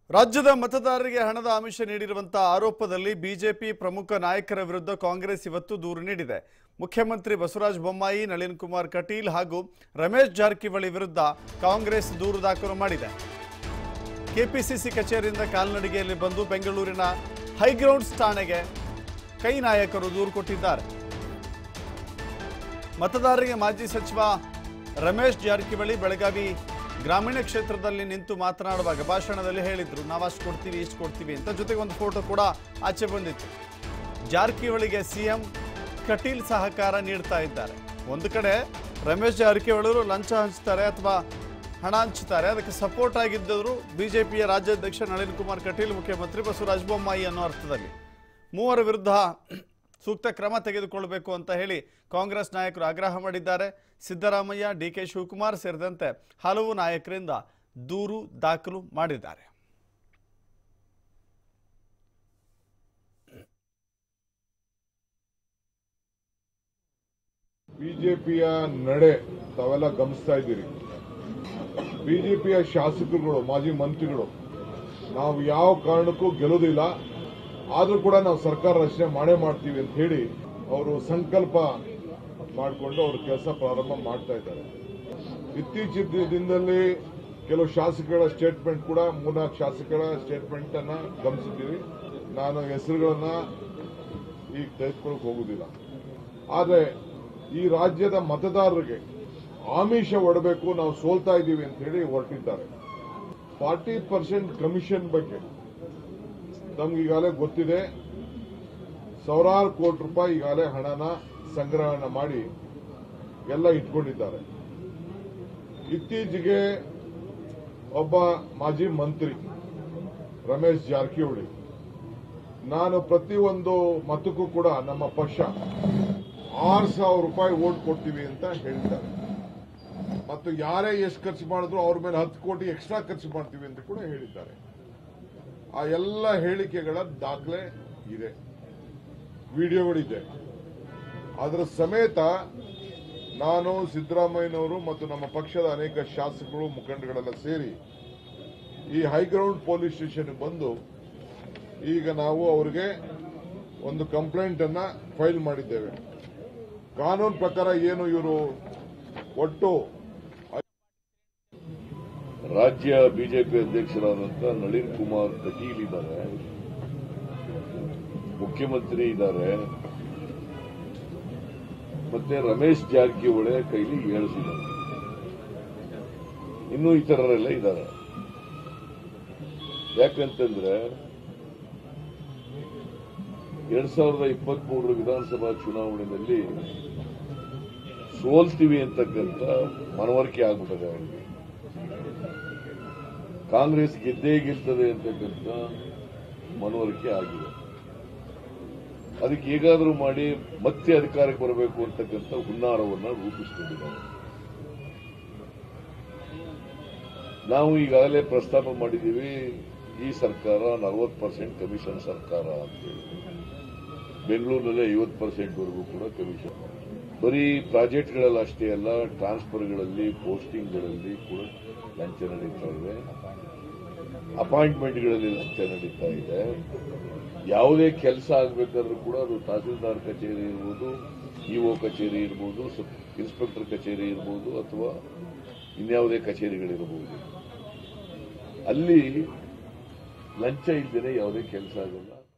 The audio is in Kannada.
ರಾಜ್ಯದ ಮತದಾರರಿಗೆ ಹಣದ ಆಮಿಷ ನೀಡಿರುವಂತಹ ಆರೋಪದಲ್ಲಿ ಬಿಜೆಪಿ ಪ್ರಮುಖ ನಾಯಕರ ವಿರುದ್ಧ ಕಾಂಗ್ರೆಸ್ ಇವತ್ತು ದೂರು ನೀಡಿದೆ ಮುಖ್ಯಮಂತ್ರಿ ಬಸವರಾಜ ಬೊಮ್ಮಾಯಿ ನಳಿನ್ ಕುಮಾರ್ ಕಟೀಲ್ ಹಾಗೂ ರಮೇಶ್ ಜಾರಕಿಹೊಳಿ ವಿರುದ್ಧ ಕಾಂಗ್ರೆಸ್ ದೂರು ದಾಖಲು ಮಾಡಿದೆ ಕೆಪಿಸಿಸಿ ಕಚೇರಿಯಿಂದ ಕಾಲ್ನಡಿಗೆಯಲ್ಲಿ ಬಂದು ಬೆಂಗಳೂರಿನ ಹೈಗ್ರೌಂಡ್ಸ್ ಠಾಣೆಗೆ ಕೈ ನಾಯಕರು ದೂರು ಕೊಟ್ಟಿದ್ದಾರೆ ಮತದಾರರಿಗೆ ಮಾಜಿ ಸಚಿವ ರಮೇಶ್ ಜಾರಕಿಹೊಳಿ ಬೆಳಗಾವಿ ಗ್ರಾಮೀಣ ಕ್ಷೇತ್ರದಲ್ಲಿ ನಿಂತು ಮಾತನಾಡುವಾಗ ಭಾಷಣದಲ್ಲಿ ಹೇಳಿದ್ರು ನಾವು ಅಷ್ಟು ಕೊಡ್ತೀವಿ ಇಷ್ಟು ಕೊಡ್ತೀವಿ ಅಂತ ಜೊತೆಗೆ ಒಂದು ಫೋಟೋ ಕೂಡ ಆಚೆ ಬಂದಿತ್ತು ಜಾರಕಿಹೊಳಿಗೆ ಸಿಎಂ ಕಟೀಲ್ ಸಹಕಾರ ನೀಡ್ತಾ ಇದ್ದಾರೆ ಒಂದು ಕಡೆ ರಮೇಶ್ ಜಾರಕಿಹೊಳಿ ಲಂಚ ಹಂಚ್ತಾರೆ ಅಥವಾ ಹಣ ಹಂಚ್ತಾರೆ ಅದಕ್ಕೆ ಸಪೋರ್ಟ್ ಆಗಿದ್ದವರು ಬಿಜೆಪಿಯ ರಾಜ್ಯಾಧ್ಯಕ್ಷ ನಳಿನ್ ಕುಮಾರ್ ಕಟೀಲ್ ಮುಖ್ಯಮಂತ್ರಿ ಬಸವರಾಜ ಬೊಮ್ಮಾಯಿ ಅನ್ನೋ ಅರ್ಥದಲ್ಲಿ ಮೂವರ ವಿರುದ್ಧ ಸೂಕ್ತ ಕ್ರಮ ತೆಗೆದುಕೊಳ್ಳಬೇಕು ಅಂತ ಹೇಳಿ ಕಾಂಗ್ರೆಸ್ ನಾಯಕರು ಆಗ್ರಹ ಮಾಡಿದ್ದಾರೆ ಸಿದ್ದರಾಮಯ್ಯ ಡಿ ಕೆ ಶಿವಕುಮಾರ್ ಸೇರಿದಂತೆ ಹಲವು ನಾಯಕರಿಂದ ದೂರು ದಾಖಲು ಮಾಡಿದ್ದಾರೆ ಬಿಜೆಪಿಯ ನಡೆ ತಾವೆಲ್ಲ ಗಮನಿಸ್ತಾ ಇದ್ದೀರಿ ಬಿಜೆಪಿಯ ಶಾಸಕರುಗಳು ಮಾಜಿ ಮಂತ್ರಿಗಳು ನಾವು ಯಾವ ಕಾರಣಕ್ಕೂ ಗೆಲ್ಲೋದಿಲ್ಲ ಆದ್ರೂ ಕೂಡ ನಾವು ಸರ್ಕಾರ ರಚನೆ ಮಾಡೇ ಮಾಡ್ತೀವಿ ಅಂತ ಹೇಳಿ ಅವರು ಸಂಕಲ್ಪ ಮಾಡಿಕೊಂಡು ಅವರು ಕೆಲಸ ಪ್ರಾರಂಭ ಮಾಡ್ತಾ ಇದ್ದಾರೆ ಇತ್ತೀಚಿನ ದಿನದಲ್ಲಿ ಕೆಲವು ಶಾಸಕರ ಸ್ಟೇಟ್ಮೆಂಟ್ ಕೂಡ ಮೂರ್ನಾಲ್ಕು ಶಾಸಕರ ಸ್ಟೇಟ್ಮೆಂಟ್ ಅನ್ನ ಗಮನಿಸಿದ್ದೀವಿ ನಾನು ಹೆಸರುಗಳನ್ನ ಈಗ ತೆಗೆದುಕೊಳ್ಳಕ್ಕೆ ಹೋಗುದಿಲ್ಲ ಆದ್ರೆ ಈ ರಾಜ್ಯದ ಮತದಾರರಿಗೆ ಆಮಿಷ ಒಡಬೇಕು ನಾವು ಸೋಲ್ತಾ ಇದ್ದೀವಿ ಅಂತ ಹೇಳಿ ಹೊರಟಿದ್ದಾರೆ ಫಾರ್ಟಿ ಪರ್ಸೆಂಟ್ ಕಮಿಷನ್ ಬಗ್ಗೆ ತಮ್ಗೆ ಈಗಾಗಲೇ ಗೊತ್ತಿದೆ ಸಾವಿರಾರು ಕೋಟಿ ರೂಪಾಯಿ ಈಗಾಗಲೇ ಹಣನ ಸಂಗ್ರಹಣ ಮಾಡಿ ಎಲ್ಲ ಇಟ್ಕೊಂಡಿದ್ದಾರೆ ಇತ್ತೀಚೆಗೆ ಒಬ್ಬ ಮಾಜಿ ಮಂತ್ರಿ ರಮೇಶ್ ಜಾರಕಿಹೊಳಿ ನಾನು ಪ್ರತಿಯೊಂದು ಮತಕ್ಕೂ ಕೂಡ ನಮ್ಮ ಪಕ್ಷ ಆರು ಸಾವಿರ ರೂಪಾಯಿ ಓಟ್ ಕೊಡ್ತೀವಿ ಅಂತ ಹೇಳಿದ್ದಾರೆ ಮತ್ತು ಯಾರೇ ಎಷ್ಟು ಖರ್ಚು ಮಾಡಿದ್ರು ಅವ್ರ ಮೇಲೆ ಹತ್ತು ಕೋಟಿ ಎಕ್ಸ್ಟ್ರಾ ಖರ್ಚು ಮಾಡ್ತೀವಿ ಅಂತ ಕೂಡ ಹೇಳಿದ್ದಾರೆ ಆ ಎಲ್ಲ ಹೇಳಿಕೆಗಳ ದಾಖಲೆ ಇದೆ ವಿಡಿಯೋಗಳಿದೆ ಅದರ ಸಮೇತ ನಾನು ಸಿದ್ದರಾಮಯ್ಯನವರು ಮತ್ತು ನಮ್ಮ ಪಕ್ಷದ ಅನೇಕ ಶಾಸಕರು ಮುಖಂಡಗಳೆಲ್ಲ ಸೇರಿ ಈ ಹೈಗ್ರೌಂಡ್ ಪೊಲೀಸ್ ಸ್ಟೇಷನ್ ಬಂದು ಈಗ ನಾವು ಅವರಿಗೆ ಒಂದು ಕಂಪ್ಲೇಂಟ್ ಅನ್ನ ಫೈಲ್ ಮಾಡಿದ್ದೇವೆ ಕಾನೂನು ಪ್ರಕಾರ ಏನು ಇವರು ಒಟ್ಟು ರಾಜ್ಯ ಬಿಜೆಪಿ ಅಧ್ಯಕ್ಷರಾದಂತ ನಳಿನ್ ಕುಮಾರ್ ಕಟೀಲ್ ಇದ್ದಾರೆ ಮುಖ್ಯಮಂತ್ರಿ ಇದ್ದಾರೆ ಮತ್ತೆ ರಮೇಶ್ ಜಾರಕಿಹೊಳಿ ಕೈಲಿ ಏಳಿಸಿದ್ದಾರೆ ಇನ್ನೂ ಇತರರೆಲ್ಲ ಇದ್ದಾರೆ ಯಾಕಂತಂದ್ರೆ ಎರಡ್ ಸಾವಿರದ ಇಪ್ಪತ್ತ್ ಮೂರರ ವಿಧಾನಸಭಾ ಚುನಾವಣೆಯಲ್ಲಿ ಸೋಲ್ತೀವಿ ಅಂತಕ್ಕಂಥ ಮನವರಿಕೆ ಆಗ್ಬಿಟ್ಟಿದೆ ಅವರಿಗೆ ಕಾಂಗ್ರೆಸ್ ಗೆದ್ದೇ ಗೆಲ್ತದೆ ಅಂತಕ್ಕಂಥ ಮನವರಿಕೆ ಆಗಿದೆ ಅದಕ್ಕೆ ಹೇಗಾದರೂ ಮಾಡಿ ಮತ್ತೆ ಅಧಿಕಾರಕ್ಕೆ ಬರಬೇಕು ಅಂತಕ್ಕಂಥ ಹುನ್ನಾರವನ್ನ ರೂಪಿಸಿಕೊಂಡಿದ್ದಾರೆ ನಾವು ಈಗಾಗಲೇ ಪ್ರಸ್ತಾಪ ಮಾಡಿದ್ದೀವಿ ಈ ಸರ್ಕಾರ ನಲವತ್ತು ಪರ್ಸೆಂಟ್ ಕಮಿಷನ್ ಸರ್ಕಾರ ಅಂತೇಳಿ ಬೆಂಗಳೂರಿನಲ್ಲಿ ಐವತ್ತು ಪರ್ಸೆಂಟ್ವರೆಗೂ ಕೂಡ ಕಮಿಷನ್ ಬರೀ ಪ್ರಾಜೆಕ್ಟ್ಗಳಲ್ಲಿ ಅಷ್ಟೇ ಅಲ್ಲ ಟ್ರಾನ್ಸ್ಫರ್ಗಳಲ್ಲಿ ಪೋಸ್ಟಿಂಗ್ಗಳಲ್ಲಿ ಕೂಡ ಲಂಚ ನಡೀತಾ ಇದೆ ಅಪಾಯಿಂಟ್ಮೆಂಟ್ಗಳಲ್ಲಿ ಲಂಚ ನಡೀತಾ ಇದೆ ಯಾವುದೇ ಕೆಲಸ ಆಗಬೇಕಾದ್ರೂ ಕೂಡ ಅದು ತಹಸೀಲ್ದಾರ್ ಕಚೇರಿ ಇರ್ಬೋದು ಇಒ ಕಚೇರಿ ಇರ್ಬೋದು ಸಬ್ ಇನ್ಸ್ಪೆಕ್ಟರ್ ಕಚೇರಿ ಇರ್ಬೋದು ಅಥವಾ ಇನ್ಯಾವುದೇ ಕಚೇರಿಗಳಿರಬಹುದು ಅಲ್ಲಿ ಲಂಚ ಇಲ್ಲದೆ ಯಾವುದೇ ಕೆಲಸ ಆಗಲ್ಲ